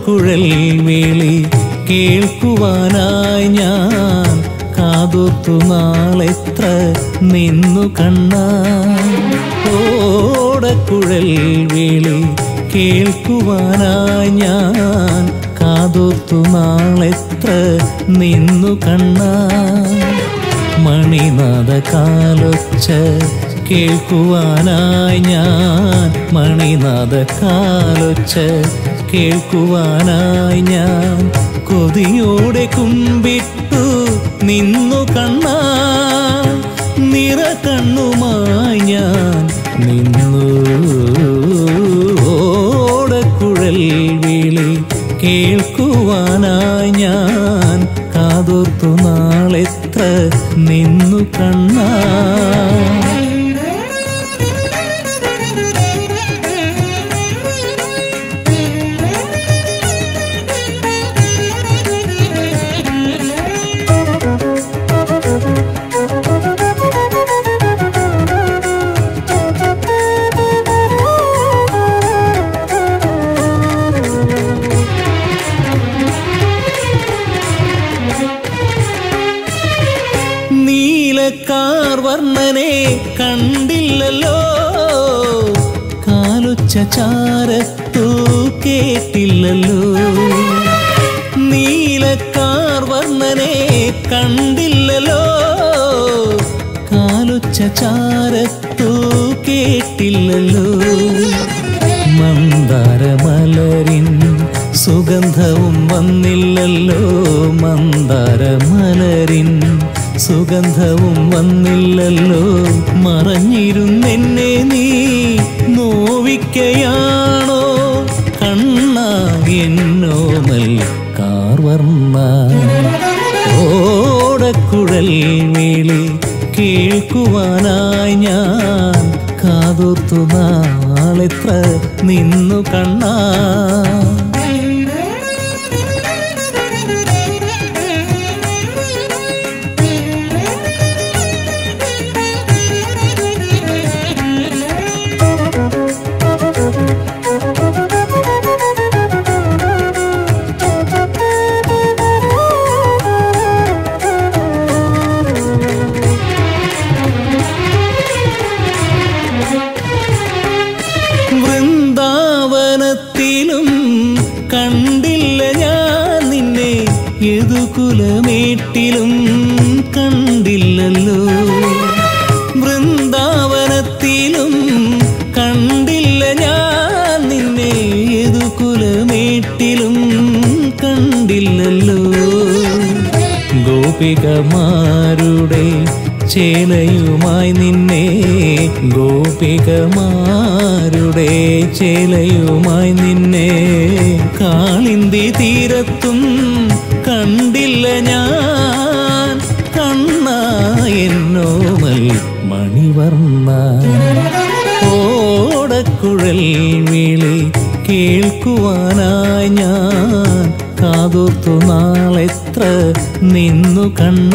ഓടക്കുഴൽ വിളി കേൾക്കുവാനായി ഞാൻ കാതോർത്തു നാളെത്ര നിന്നു കണ്ണ ഓടക്കുഴൽ വിളി കേൾക്കുവാനായി ഞാൻ കാതോർത്തു നാളെത്ര നിന്നു കണ്ണ മണിനാഥ കാലൊച്ച കേൾക്കുവാനായി ഞാൻ മണിനാഥ കാലൊച്ച കേൾക്കുവാനായി ഞാൻ കൊതിയോടെ കുമ്പിട്ടു നിന്നു കണ്ണ നിറ കണ്ണുമായി ഞാൻ നിന്നു ഓടക്കുഴൽ വിളി കേൾക്കുവാനായി ഞാൻ കാതോർത്തു നാളെത്ര നിന്നു കണ്ണാ നീലക്കാർ വർണ്ണനെ കണ്ടില്ലല്ലോ കാലുച്ച ചാരത്തു കേട്ടില്ലല്ലോ നീലക്കാർ വർണ്ണനെ കണ്ടില്ലല്ലോ കാലുച്ച ചാരത്തു കേട്ടില്ലല്ലോ മന്ദാരമലരിൻ സുഗന്ധവും വന്നില്ലല്ലോ മന്ദാരമലരിൻ സുഗന്ധവും വന്നില്ലല്ലോ മറഞ്ഞിരുന്നെന്നെ നീ നോവിക്കയാണോ കണ്ണ എന്നോമൽ കാർവർണ്ണ ഓടക്കുഴൽ വിളി കേൾക്കുവാനായി ഞാൻ കാതോർത്തു നാളെത്ര നിന്നു കണ്ണാ വൃന്ദാവനത്തിലും കണ്ടില്ല ഞാൻ നിന്നെ യദുകുലമേട്ടിലും കണ്ടില്ലല്ലോ വൃന്ദാവനത്തിലും കണ്ടില്ല ഞാൻ നിന്നെ യദുകുലമേട്ടിലും കണ്ടില്ലല്ലോ ഗോപികമാരുടെ ചേലയുമായി നിന്നെ ഗോപികമാരുടെ ചേലയുമായി നിന്നെ കാളിന്തി തീരത്തും കണ്ടില്ല ഞാൻ കണ്ണ എന്നോമൽ മണിവർണ്ണ ഓടക്കുഴൽ വിളി കേൾക്കുവാനായി ഞാൻ കാതോർത്തു നാളെത്ര നിന്നു കണ്ണ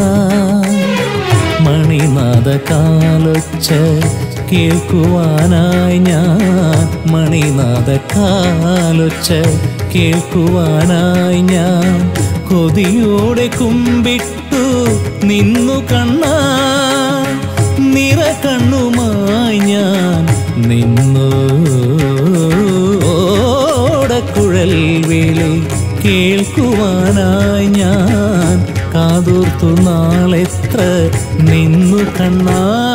മണിനാഥ കാലൊച്ച കേൾക്കുവാനായി ഞാൻ മണിനാഥ കാലൊച്ച കേൾക്കുവാനായി ഞാൻ കൊതിയോടെ കുമ്പിട്ടു നിന്നു കണ്ണ നിറ കണ്ണുമായി ഞാൻ നിന്നു ഓടക്കുഴൽ വിളി കേൾക്കുവാനായി ഞാൻ കാതോർത്തു നാളെത്ര നിന്നു കണ്ണാ